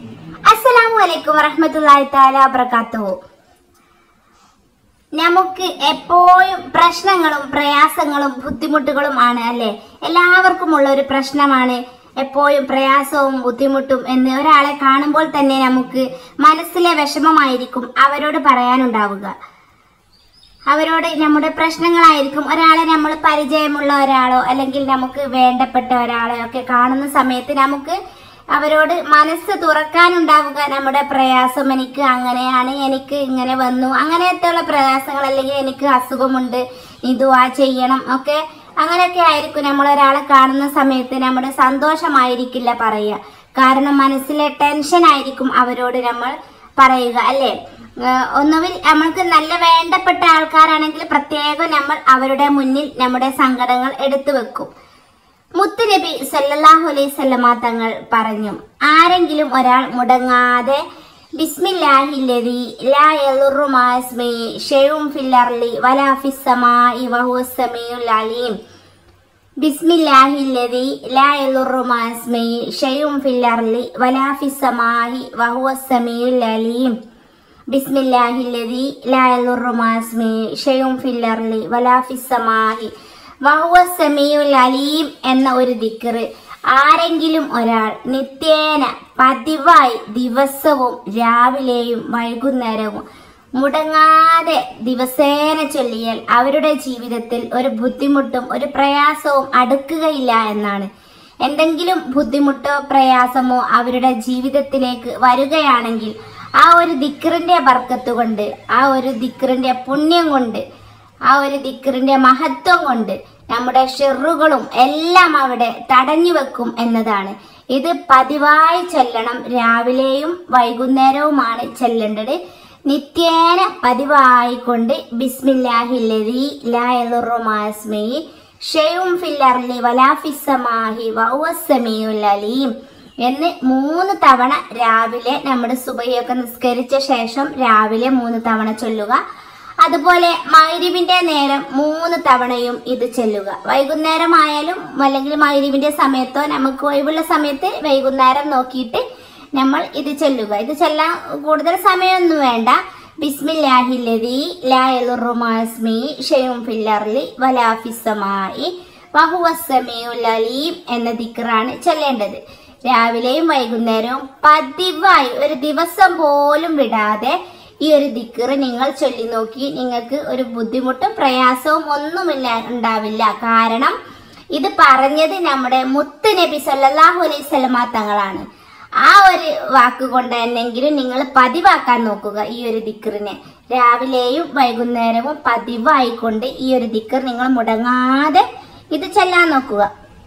അസ്സലാമു അലൈക്കും വറഹ്മത്തുള്ളാഹി തആല വബറകാതുഹു നമുക്ക് എപ്പോഴും പ്രശ്നങ്ങളും പ്രയാസങ്ങളും ബുദ്ധിമുട്ടുകളും ആണ് അല്ലെ എല്ലാവർക്കും ഉള്ള ഒരു പ്രശ്നമാണ് എപ്പോഴും പ്രയാസവും ബുദ്ധിമുട്ടും എന്ന് ഒരാളെ കാണുമ്പോൾ തന്നെ നമുക്ക് മനസ്സിലെ വിഷമമായിരിക്കും അവരോട് പറയാനുണ്ടാവുക അവരോട് നമ്മുടെ പ്രശ്നങ്ങളായിരിക്കും ഒരാളെ നമ്മൾ പരിചയമുള്ള ഒരാളോ അല്ലെങ്കിൽ നമുക്ക് വേണ്ടപ്പെട്ട ഒരാളെ ഒക്കെ കാണുന്ന സമയത്ത് നമുക്ക് അവരോട് മനസ്സ് തുറക്കാനുണ്ടാവുക നമ്മുടെ പ്രയാസം എനിക്ക് അങ്ങനെയാണ് എനിക്ക് ഇങ്ങനെ വന്നു അങ്ങനത്തെയുള്ള പ്രയാസങ്ങൾ അല്ലെങ്കിൽ എനിക്ക് അസുഖമുണ്ട് ഇതുവാ ചെയ്യണം ഒക്കെ അങ്ങനെയൊക്കെ ആയിരിക്കും നമ്മൾ ഒരാളെ കാണുന്ന സമയത്ത് നമ്മുടെ സന്തോഷമായിരിക്കില്ല പറയുക കാരണം മനസ്സിലെ ടെൻഷൻ ആയിരിക്കും അവരോട് നമ്മൾ പറയുക അല്ലേ ഏഹ് ഒന്നുകിൽ നമ്മൾക്ക് നല്ല വേണ്ടപ്പെട്ട ആൾക്കാരാണെങ്കിൽ പ്രത്യേകം നമ്മൾ അവരുടെ മുന്നിൽ നമ്മുടെ സങ്കടങ്ങൾ എടുത്തു വെക്കും മുത്തുനബി സല്ലല്ലാഹു അലൈഹി സ്വല്ലമ തങ്ങൾ പറഞ്ഞു ആരെങ്കിലും ഒരാൾ മുടങ്ങാതെ ബിസ്മില്ലാഹില്ലദി ലാ യളുറു മാസ്മി ഷെയ്ഉൻ ഫിൽ അർളി വലാ ഫിസ് സമാഇ വഹുവസ് സമീഉൽ അലീം ബിസ്മില്ലാഹില്ലദി ലാ യളുറു മാസ്മി ഷെയ്ഉൻ ഫിൽ അർളി വലാ ഫിസ് സമാഇ വഹുവസ് സമീഉൽ അലീം ബിസ്മില്ലാഹില്ലദി ലാ യളുറു മാസ്മി ഷെയ്ഉൻ ഫിൽ അർളി വലാ ഫിസ് സമാഇ വഹുവ സമീഉൽ അലീം എന്ന ഒരു ദിക്റ് ആരെങ്കിലും ഒരാൾ നിത്യേന പതിവായി ദിവസവും രാവിലെയും വൈകുന്നേരവും മുടങ്ങാതെ ദിവസേന ചൊല്ലിയാൽ അവരുടെ ജീവിതത്തിൽ ഒരു ബുദ്ധിമുട്ടും ഒരു പ്രയാസവും അടുക്കുകയില്ല എന്നാണ് എന്തെങ്കിലും ബുദ്ധിമുട്ടോ പ്രയാസമോ അവരുടെ ജീവിതത്തിലേക്ക് വരികയാണെങ്കിൽ ആ ഒരു ദിക്റിന്റെ ബർക്കത്ത് കൊണ്ട് ആ ഒരു ദിക്റിന്റെ പുണ്യം കൊണ്ട് ആ ഒരു ദിക്റിന്റെ മഹത്വം കൊണ്ട് നമ്മുടെ ഷെറുകളും എല്ലാം അവിടെ തടഞ്ഞു വെക്കും എന്നതാണ് ഇത് പതിവായി ചൊല്ലണം രാവിലെയും വൈകുന്നേരവുമാണ് ചെല്ലേണ്ടത് നിത്യേന പതിവായിക്കൊണ്ട് ബിസ്മില്ലാഹില്ലതി ലായലുറുമാസ്മി ഷെയും ഫില്ലർലി വലാഫിസമാഹി വൗവസമിയുൽ അലീം എന്ന് മൂന്ന് തവണ രാവിലെ നമ്മുടെ സുബഹിയൊക്കെ നിസ്കരിച്ച ശേഷം രാവിലെ മൂന്ന് തവണ ചൊല്ലുക അതുപോലെ മൈരിവിന്റെ നേരം മൂന്ന് തവണയും ഇത് ചെല്ലുക വൈകുന്നേരം ആയാലും അല്ലെങ്കിൽ മൈരിവിന്റെ സമയത്തോ നമുക്ക് ഒഴിവുള്ള സമയത്ത് വൈകുന്നേരം നോക്കിയിട്ട് നമ്മൾ ഇത് ചെല്ലുക ഇത് ചെല്ലാൻ കൂടുതൽ സമയമൊന്നും വേണ്ട ബിസ്മില്ലാഹില്ലതി ലായലുറുമാസ്മി ഷെയും ഫില്ലർലി വലാഫിസമായി വഹുവസമിയുൽ അലീം എന്ന ദിക്റാണ് ചെല്ലേണ്ടത് രാവിലെയും വൈകുന്നേരവും പതിവായി ഒരു ദിവസം പോലും വിടാതെ ഈ ഒരു ദിക്കറ് നിങ്ങൾ ചൊല്ലി നോക്കി നിങ്ങൾക്ക് ഒരു ബുദ്ധിമുട്ടും പ്രയാസവും ഒന്നുമില്ല ഉണ്ടാവില്ല കാരണം ഇത് പറഞ്ഞത് നമ്മുടെ മുത്ത് നബി സല്ലല്ലാഹു അലൈഹി സ്വലമ തങ്ങളാണ് ആ ഒരു വാക്ക് കൊണ്ട് തന്നെങ്കിലും നിങ്ങൾ പതിവാക്കാൻ നോക്കുക ഈ ഒരു ദിക്കറിനെ രാവിലെയും വൈകുന്നേരവും പതിവായിക്കൊണ്ട് ഈ ഒരു ദിക്കർ നിങ്ങൾ മുടങ്ങാതെ ഇത് ചെല്ലാൻ നോക്കുക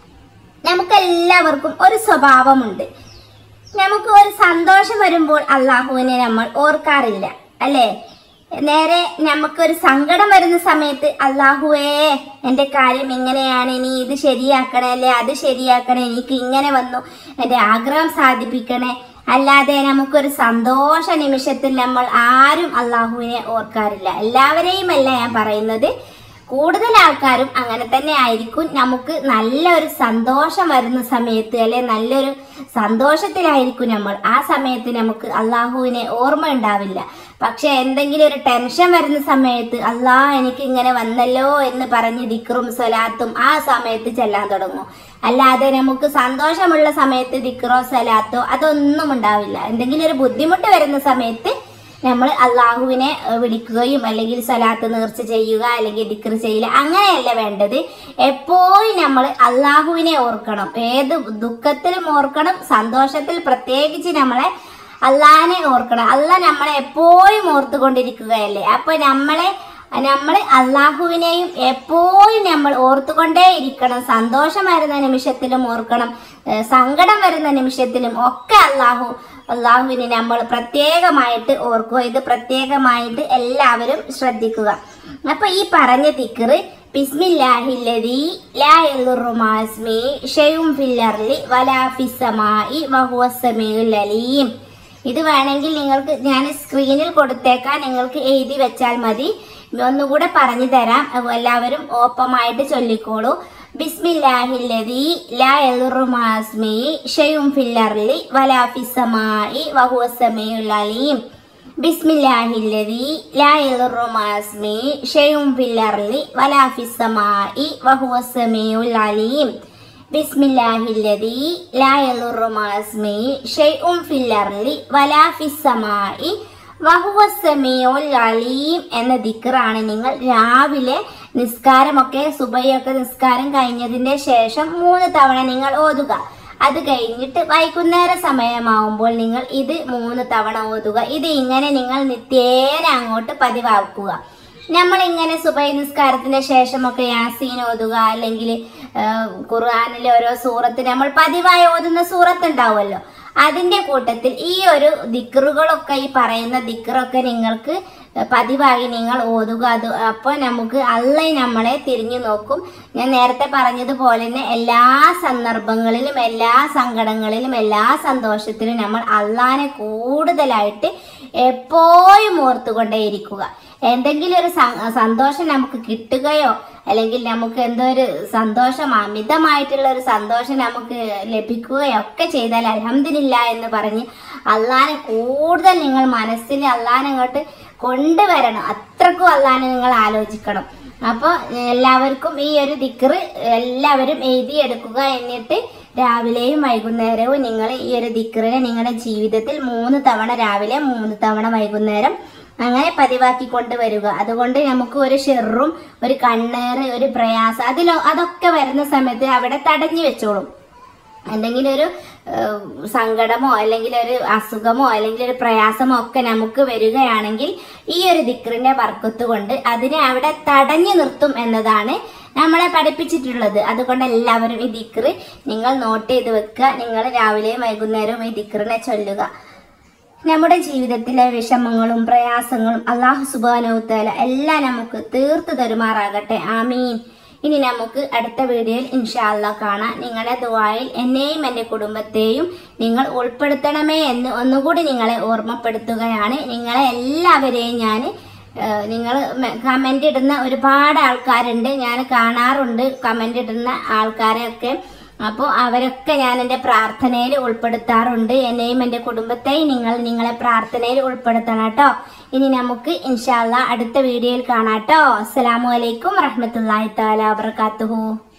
നമുക്കെല്ലാവർക്കും ഒരു സ്വഭാവമുണ്ട് നമുക്ക് ഒരു സന്തോഷം വരുമ്പോൾ അള്ളാഹുവിനെ നമ്മൾ ഓർക്കാറില്ല അല്ലേ നേരെ നമുക്കൊരു സങ്കടം വരുന്ന സമയത്ത് അള്ളാഹുവേ എൻ്റെ കാര്യം ഇങ്ങനെയാണ് ഇനി ഇത് ശരിയാക്കണേ അല്ലെ അത് ശരിയാക്കണേ എനിക്ക് ഇങ്ങനെ വന്നു എൻ്റെ ആഗ്രഹം സാധിപ്പിക്കണേ അല്ലാതെ നമുക്കൊരു സന്തോഷ നിമിഷത്തിൽ നമ്മൾ ആരും അള്ളാഹുവിനെ ഓർക്കാറില്ല എല്ലാവരെയും അല്ല ഞാൻ പറയുന്നത് കൂടുതൽ ആൾക്കാരും അങ്ങനെ തന്നെ ആയിരിക്കും നമുക്ക് നല്ലൊരു സന്തോഷം വരുന്ന സമയത്ത് അല്ലെ നല്ലൊരു സന്തോഷത്തിലായിരിക്കും നമ്മൾ ആ സമയത്ത് നമുക്ക് അള്ളാഹുവിനെ ഓർമ്മ ഉണ്ടാവില്ല പക്ഷെ എന്തെങ്കിലും ഒരു ടെൻഷൻ വരുന്ന സമയത്ത് അള്ളാ എനിക്ക് ഇങ്ങനെ വന്നല്ലോ എന്ന് പറഞ്ഞ് ദിക്റും സ്വലാത്തും ആ സമയത്ത് ചെല്ലാൻ തുടങ്ങും അല്ലാതെ നമുക്ക് സന്തോഷമുള്ള സമയത്ത് ദിക്റോ സ്വലാത്തോ അതൊന്നും ഉണ്ടാവില്ല എന്തെങ്കിലും ഒരു ബുദ്ധിമുട്ട് വരുന്ന സമയത്ത് നമ്മൾ അള്ളാഹുവിനെ ഏഹ്, വിളിക്കുകയും അല്ലെങ്കിൽ സലാത്ത് നേർച്ച ചെയ്യുക അല്ലെങ്കിൽ ദിക്ർ ചെയ്യുക അങ്ങനെയല്ല വേണ്ടത് എപ്പോഴും നമ്മൾ അള്ളാഹുവിനെ ഓർക്കണം ഏത് ദുഃഖത്തിലും ഓർക്കണം സന്തോഷത്തിൽ പ്രത്യേകിച്ച് നമ്മളെ അള്ളാഹിനെ ഓർക്കണം അല്ല നമ്മളെ എപ്പോഴും ഓർത്തുകൊണ്ടിരിക്കുകയല്ലേ അപ്പൊ നമ്മളെ നമ്മൾ അള്ളാഹുവിനെയും എപ്പോഴും നമ്മൾ ഓർത്തുകൊണ്ടേ ഇരിക്കണം സന്തോഷം വരുന്ന നിമിഷത്തിലും ഓർക്കണം ഏഹ് സങ്കടം വരുന്ന നിമിഷത്തിലും ഒക്കെ അള്ളാഹു അള്ളാഹുവിനെ നമ്മൾ പ്രത്യേകമായിട്ട് ഓർക്കുക ഇത് പ്രത്യേകമായിട്ട് എല്ലാവരും ശ്രദ്ധിക്കുക അപ്പൊ ഈ പറഞ്ഞ തിക്കറ് ബിസ്മില്ലാഹില്ലദീ ലാ യളുറു മാസ്മി ഷെയും ഫില്ലർലി വലാ ഫിസ്സമായി വഹുവസ്സമീഉൽ അലീം ഇത് വേണമെങ്കിൽ നിങ്ങൾക്ക് ഞാൻ സ്ക്രീനിൽ കൊടുത്തേക്കാൻ നിങ്ങൾക്ക് എഴുതി വെച്ചാൽ മതി ഒന്നുകൂടെ പറഞ്ഞു തരാം എല്ലാവരും ഓപ്പമായിട്ട് ചൊല്ലിക്കോളൂ ബിസ്മില്ലാഹില്ലദീ ലാ യദുറു മാസ്മിഹി ഷൈഉൻ ഫിൽ അർളി വലാ ഫിസ് സമാഇ വഹുവ സമീഉൽ അലീം ബിസ്മില്ലാഹില്ലദീ ലാ യദുറു മാസ്മിഹി ഷൈഉൻ ഫിൽ അർളി വലാ ഫിസ് സമാഇ വഹുവ സമീഉൽ അലീം ബിസ്മില്ലാഹില്ലദീ ലാ യദുറു മാസ്മിഹി ഷൈഉൻ ഫിൽ അർളി വലാ ഫിസ് സമാഇ വഹുവ സമീഉൽ അലീം എന്ന ദിക്റാണ് നിങ്ങൾ രാവിലെ നിസ്കാരമൊക്കെ സുബയൊക്കെ നിസ്കാരം കഴിഞ്ഞതിന്റെ ശേഷം മൂന്ന് തവണ നിങ്ങൾ ഓതുക അത് കഴിഞ്ഞിട്ട് വൈകുന്നേര സമയമാവുമ്പോൾ നിങ്ങൾ ഇത് മൂന്ന് തവണ ഓതുക ഇത് ഇങ്ങനെ നിങ്ങൾ നിത്യേന അങ്ങോട്ട് പതിവാക്കുക നമ്മൾ ഇങ്ങനെ സുബൈ നിസ്കാരത്തിന്റെ ശേഷമൊക്കെ യാസീൻ ഓതുക അല്ലെങ്കിൽ ഖുർആാനിലെ ഓരോ സൂറത്ത് നമ്മൾ പതിവായി ഓതുന്ന സൂറത്ത് ഉണ്ടാവുമല്ലോ അതിന്റെ കൂട്ടത്തിൽ ഈ ഒരു ദിക്റുകളൊക്കെ ഈ പറയുന്ന ദിക്റൊക്കെ നിങ്ങൾക്ക് പതിവായി നിങ്ങൾ ഓതുക അത് അപ്പോൾ നമുക്ക് അല്ല നമ്മളെ തിരിഞ്ഞു നോക്കും ഞാൻ നേരത്തെ പറഞ്ഞതുപോലെ തന്നെ എല്ലാ സന്ദർഭങ്ങളിലും എല്ലാ സങ്കടങ്ങളിലും എല്ലാ സന്തോഷത്തിലും നമ്മൾ അള്ളാനെ കൂടുതലായിട്ട് എപ്പോഴും ഓർത്തുകൊണ്ടേയിരിക്കുക എന്തെങ്കിലും ഒരു സ- സന്തോഷം നമുക്ക് കിട്ടുകയോ അല്ലെങ്കിൽ നമുക്ക് എന്തോ ഒരു സന്തോഷം അമിതമായിട്ടുള്ള ഒരു സന്തോഷം നമുക്ക് ലഭിക്കുകയോ ഒക്കെ ചെയ്താൽ അലഹമില്ല എന്ന് പറഞ്ഞ് അള്ളാനെ കൂടുതൽ നിങ്ങൾ മനസ്സിൽ അള്ളാനെ അങ്ങോട്ട് കൊണ്ടുവരണം അത്രക്കും അള്ളാനെ നിങ്ങൾ ആലോചിക്കണം അപ്പോൾ എല്ലാവർക്കും ഈ ഒരു ദിക്റ് എല്ലാവരും എഴുതിയെടുക്കുക എന്നിട്ട് രാവിലെയും വൈകുന്നേരവും നിങ്ങൾ ഈ ഒരു ദിക്റിനെ നിങ്ങളുടെ ജീവിതത്തിൽ മൂന്ന് തവണ രാവിലെ മൂന്ന് തവണ വൈകുന്നേരം അങ്ങനെ പതിവാക്കി കൊണ്ടുവരിക അതുകൊണ്ട് നമുക്ക് ഒരു ഷെറും ഒരു കണ്ണേറ് ഒരു പ്രയാസം അതിലോ അതൊക്കെ വരുന്ന സമയത്ത് അവിടെ തടഞ്ഞു വെച്ചോളും എന്തെങ്കിലും ഒരു ഏഹ്, സങ്കടമോ അല്ലെങ്കിൽ ഒരു അസുഖമോ അല്ലെങ്കിൽ ഒരു പ്രയാസമോ ഒക്കെ നമുക്ക് വരികയാണെങ്കിൽ ഈ ഒരു ദിക്റിന്റെ വർക്കത്ത് കൊണ്ട് അതിനെ അവിടെ തടഞ്ഞു നിർത്തും എന്നതാണ് നമ്മളെ പഠിപ്പിച്ചിട്ടുള്ളത് അതുകൊണ്ട് എല്ലാവരും ഈ ദിക്റ് നിങ്ങൾ നോട്ട് ചെയ്ത് വെക്കുക നിങ്ങൾ രാവിലെയും വൈകുന്നേരവും ഈ ദിക്റിനെ ചൊല്ലുക നമ്മുടെ ജീവിതത്തിലെ വിഷമങ്ങളും പ്രയാസങ്ങളും അള്ളാഹു സുബാനോത്തല എല്ലാം നമുക്ക് തീർത്തു തരുമാറാകട്ടെ ആമീൻ ഇനി നമുക്ക് അടുത്ത വീഡിയോയിൽ ഇൻഷാല്ല കാണാം നിങ്ങളുടെ ദുവായിൽ എന്നെയും എൻ്റെ കുടുംബത്തെയും നിങ്ങൾ ഉൾപ്പെടുത്തണമേ എന്ന് ഒന്നുകൂടി നിങ്ങളെ ഓർമ്മപ്പെടുത്തുകയാണ് നിങ്ങളെ എല്ലാവരെയും ഞാൻ നിങ്ങൾ കമൻ്റ് ഇടുന്ന ഒരുപാട് ആൾക്കാരുണ്ട് ഞാൻ കാണാറുണ്ട് കമൻ്റ് ഇടുന്ന ആൾക്കാരെയൊക്കെ അപ്പോൾ അവരൊക്കെ ഞാൻ എൻ്റെ പ്രാർത്ഥനയിൽ ഉൾപ്പെടുത്താറുണ്ട് എന്നെയും എൻ്റെ കുടുംബത്തെയും നിങ്ങൾ നിങ്ങളെ പ്രാർത്ഥനയിൽ ഉൾപ്പെടുത്തണം കേട്ടോ ഇനി നമുക്ക് ഇൻഷാല്ല അടുത്ത വീഡിയോയിൽ കാണാം കേട്ടോ അസ്സലാമു അലൈക്കും വറഹ്മത്തുള്ളാഹി തആല വബറകാതുഹു